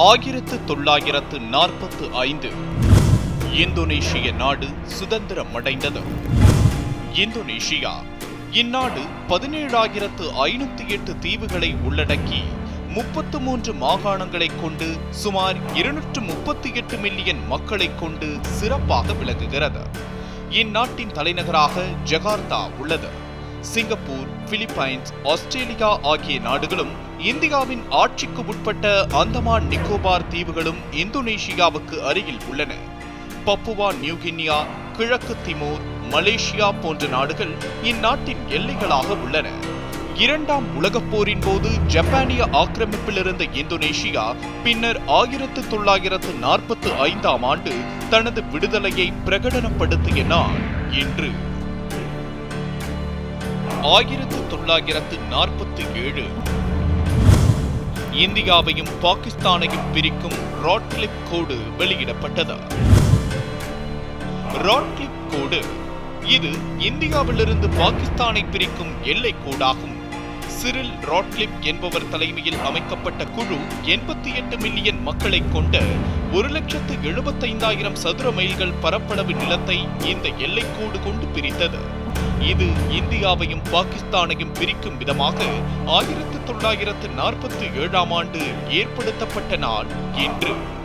ஆயிரத்து தொள்ளாயிரத்து நாற்பத்து ஐந்து இந்தோனேஷிய நாடு சுதந்திரமடைந்தது இந்தோனேஷியா இந்நாடு பதினேழாயிரத்து ஐநூத்தி எட்டு தீவுகளை உள்ளடக்கி முப்பத்து மூன்று மாகாணங்களை கொண்டு சுமார் இருநூற்று முப்பத்தி எட்டு மில்லியன் மக்களை கொண்டு சிறப்பாக விளங்குகிறது இந்நாட்டின் தலைநகராக ஜகார்த்தா உள்ளது சிங்கப்பூர் பிலிப்பைன்ஸ் ஆஸ்திரேலியா ஆகிய நாடுகளும் இந்தியாவின் ஆட்சிக்கு உட்பட்ட அந்தமான் நிக்கோபார் தீவுகளும் இந்தோனேஷியாவுக்கு அருகில் உள்ளன பப்புவா நியூகினியா கிழக்கு திமோர் மலேசியா போன்ற நாடுகள் இந்நாட்டின் எல்லைகளாக உள்ளன இரண்டாம் உலகப் போரின் போது ஜப்பானிய ஆக்கிரமிப்பில் இருந்த இந்தோனேஷியா பின்னர் ஆயிரத்து தொள்ளாயிரத்து நாற்பத்து ஐந்தாம் ஆண்டு தனது விடுதலையை பிரகடனப்படுத்திய நாள் இன்று ஆயிரத்து தொள்ளாயிரத்து நாற்பத்தி ஏழு இந்தியாவையும் பாகிஸ்தானையும் பிரிக்கும் ராட்கிளிப் கோடு வெளியிடப்பட்டது ராட்கிளிப் கோடு இது இந்தியாவிலிருந்து பாகிஸ்தானை பிரிக்கும் எல்லை கோடாகும் சிரில் ராட்கிளிப் என்பவர் தலைமையில் அமைக்கப்பட்ட குழு எண்பத்தி எட்டு மில்லியன் மக்களை கொண்ட ஒரு லட்சத்து எழுபத்தைந்தாயிரம் சதுர மைல்கள் பரப்பளவு நிலத்தை இந்த எல்லைக்கோடு கொண்டு பிரித்தது இது இந்தியாவையும் பாகிஸ்தானையும் பிரிக்கும் விதமாக ஆயிரத்து தொள்ளாயிரத்து நாற்பத்தி ஏழாம் ஆண்டு ஏற்படுத்தப்பட்ட நாள் இன்று